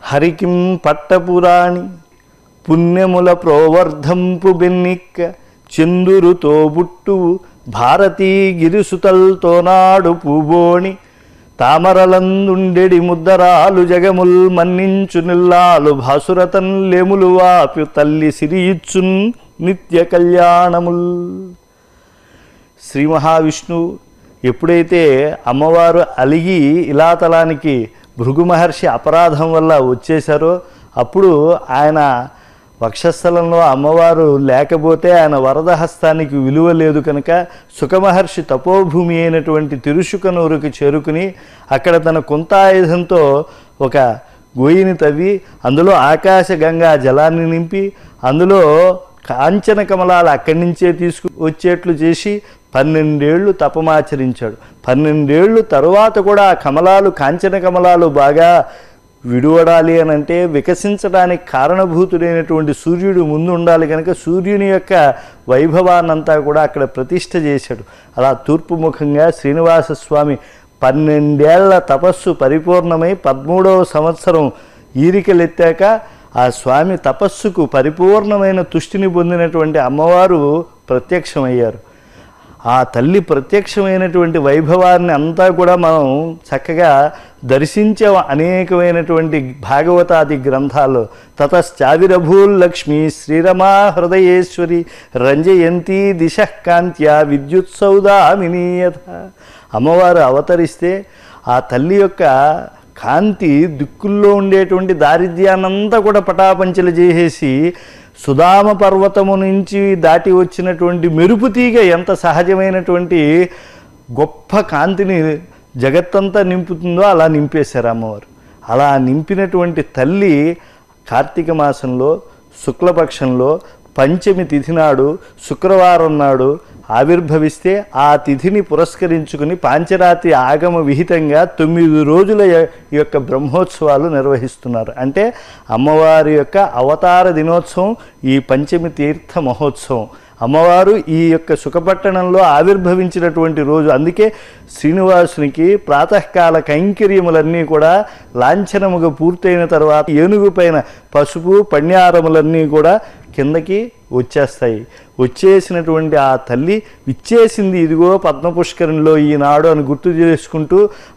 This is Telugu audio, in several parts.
హరికిం పట్టపురాణి పుణ్యముల ప్రోవర్ధంపు బెన్నిక్క చందురుతో బుట్టువు భారతీ గిరిసుతల్తో నాడు పూబోణి తామరలందుండెడి ముద్దరాలు జగముల్ మన్నించు నిల్లాలు భాసురతన్ లెములు వాపి తల్లి సిరియిచ్చున్ నిత్య కళ్యాణముల్ శ్రీ మహావిష్ణువు ఎప్పుడైతే అమ్మవారు అలిగి ఇలాతలానికి భృగు మహర్షి అపరాధం వల్ల వచ్చేశారో అప్పుడు ఆయన వక్షస్థలంలో అమ్మవారు లేకపోతే ఆయన వరదహస్తానికి విలువ లేదు కనుక సుఖమహర్షి తపోభూమి అయినటువంటి తిరుషుకనూరుకి చేరుకుని అక్కడ తన కుంతాయుధంతో ఒక గోయిని తవ్వి అందులో ఆకాశ గంగా జలాన్ని నింపి అందులో కాంచన కమలాలు అక్కడి నుంచే తీసుకు వచ్చేట్లు చేసి పన్నెండేళ్లు తపమాచరించాడు పన్నెండేళ్ళు తరువాత కూడా ఆ కమలాలు కాంచన కమలాలు బాగా విడువడాలి అని అంటే వికసించడానికి కారణభూతుడైనటువంటి సూర్యుడు ముందు ఉండాలి కనుక సూర్యుని యొక్క వైభవాన్నంతా కూడా అక్కడ ప్రతిష్ఠ చేశాడు అలా తూర్పు ముఖంగా శ్రీనివాస స్వామి పన్నెండేళ్ల తపస్సు పరిపూర్ణమై పదమూడవ సంవత్సరం ఈరికలెత్తాక ఆ స్వామి తపస్సుకు పరిపూర్ణమైన తుష్టిని పొందినటువంటి అమ్మవారు ప్రత్యక్షమయ్యారు ఆ తల్లి ప్రత్యక్షమైనటువంటి వైభవాన్ని అంతా కూడా మనం చక్కగా దర్శించే అనేకమైనటువంటి భాగవతాది గ్రంథాలు తతశ్చావిరభూల్ లక్ష్మి శ్రీరమా హృదయేశ్వరి రంజయంతి దిశ కాంత్య విద్యుత్ సౌదామినీయత అమ్మవారు అవతరిస్తే ఆ తల్లి యొక్క కాంతి దిక్కుల్లో ఉండేటువంటి దారిద్ర్యాన్నంతా కూడా పటాపంచలు చేసేసి సుధామ పర్వతము నుంచి దాటి వచ్చినటువంటి మెరుపు తీగ ఎంత సహజమైనటువంటి గొప్ప కాంతిని జగత్తంతా నింపుతుందో అలా నింపేశారు అమ్మవారు అలా నింపినటువంటి తల్లి కార్తీక మాసంలో శుక్లపక్షంలో పంచమి తిథి నాడు శుక్రవారం నాడు ఆవిర్భవిస్తే ఆ తిథిని పురస్కరించుకుని పాంచరాత్రి ఆగమ విహితంగా తొమ్మిది రోజుల య- ఈ యొక్క బ్రహ్మోత్సవాలు నిర్వహిస్తున్నారు అంటే అమ్మవారి యొక్క అవతార దినోత్సవం ఈ పంచమి తీర్థ మహోత్సవం అమ్మవారు ఈ యొక్క సుఖపట్టణంలో ఆవిర్భవించినటువంటి రోజు అందుకే శ్రీనివాసునికి ప్రాతకాల కైంకర్యములన్నీ కూడా లాంఛనముగా పూర్తయిన తర్వాత ఏనుగు పైన పసుపు పణ్యారములన్నీ కూడా కిందకి వచ్చేస్తాయి వచ్చేసినటువంటి ఆ తల్లి ఇచ్చేసింది ఇదిగో పద్మపుష్కరంలో ఈనాడు అని గుర్తు చేసుకుంటూ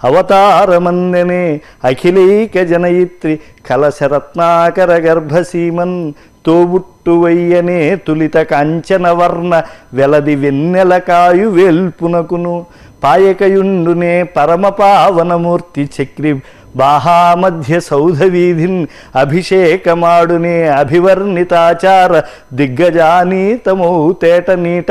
అవతారమందనే అఖిలైక జనయిత్రి కలశరత్నాకర గర్భసీమన్ తోబుట్టువయ్యనే తులిత కాంచన వర్ణ వెలది వెన్నెల కాయు వేల్పునకును పాయకయుండునే పరమ పావనమూర్తి చక్రి బాహామధ్య సౌధవీధిన్ అభిషేకమాడునే అభివర్ణితాచార దిగ్గజానీతమౌ తేట నీట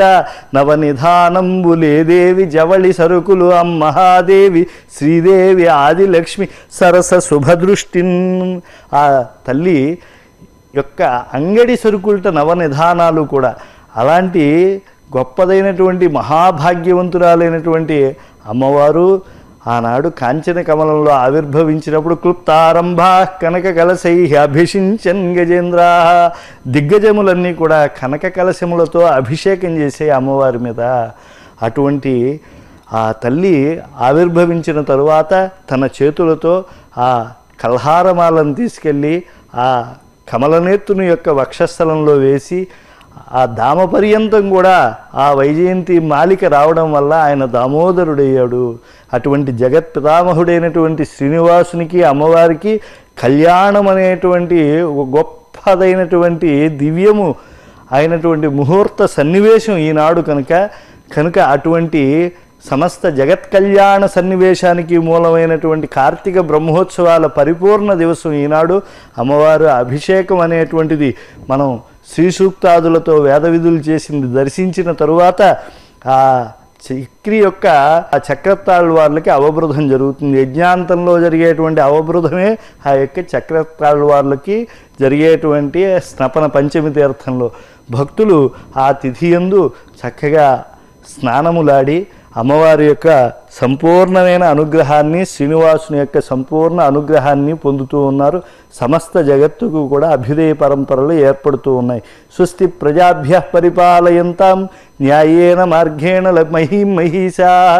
నవనిధానంబులేదేవి జవళి సరుకులు అమ్మహాదేవి శ్రీదేవి ఆదిలక్ష్మి సరస శుభదృష్టిన్ ఆ తల్లి యొక్క అంగడి సరుకులట నవనిధానాలు కూడా అలాంటి గొప్పదైనటువంటి మహాభాగ్యవంతురాలైనటువంటి అమ్మవారు ఆనాడు కాంచన కమలంలో ఆవిర్భవించినప్పుడు క్లుప్తారంభ కనక కలశై అభిషించన్ గజేంద్ర దిగ్గజములన్నీ కూడా కనక కలశములతో అభిషేకం చేసే అమ్మవారి మీద అటువంటి ఆ తల్లి ఆవిర్భవించిన తరువాత తన చేతులతో ఆ కల్హారమాలను తీసుకెళ్ళి ఆ కమలనేత్తుని యొక్క వక్షస్థలంలో వేసి ఆ దామ పర్యంతం కూడా ఆ వైజయంతి మాలిక రావడం వల్ల ఆయన దామోదరుడయ్యాడు అటువంటి జగత్ పితామహుడైనటువంటి శ్రీనివాసునికి అమ్మవారికి కళ్యాణం అనేటువంటి ఒక గొప్పదైనటువంటి దివ్యము అయినటువంటి ముహూర్త సన్నివేశం ఈనాడు కనుక కనుక అటువంటి సమస్త జగత్ కళ్యాణ సన్నివేశానికి మూలమైనటువంటి కార్తీక బ్రహ్మోత్సవాల పరిపూర్ణ దివసం ఈనాడు అమ్మవారు అభిషేకం అనేటువంటిది మనం శ్రీ సూక్తాదులతో వేద విధులు చేసింది దర్శించిన తరువాత ఆ చక్రి యొక్క ఆ చక్రతాళ్ వాళ్ళకి అవబృధం జరుగుతుంది యజ్ఞాంతంలో జరిగేటువంటి అవబృధమే ఆ యొక్క చక్రతాళ్ వాళ్ళకి జరిగేటువంటి స్నపన పంచమి తీర్థంలో భక్తులు ఆ తిథి యందు చక్కగా స్నానములాడి అమ్మవారి యొక్క సంపూర్ణమైన అనుగ్రహాన్ని శ్రీనివాసుని యొక్క సంపూర్ణ అనుగ్రహాన్ని పొందుతూ ఉన్నారు సమస్త జగత్తుకు కూడా అభ్యుదయ పరంపరలు ఏర్పడుతూ ఉన్నాయి స్వస్తి ప్రజాభ్య పరిపాలయంతాం న్యాయేన మార్గేణ ల- మహీం మహిషా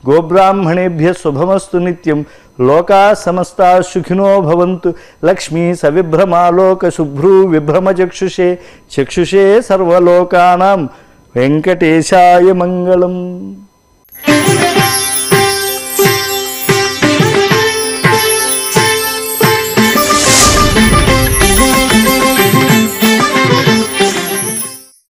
గోబ్రాహ్మణేభ్య శుభమస్తు నిత్యం లోకా సమస్తా సుఖినో భవంతు లక్ష్మీ సవిభ్రమాలోక శుభ్రూ విభ్రమచక్షుషే చక్షుషే సర్వలోకానాం వెంకటేశాయ మంగళం Thank you.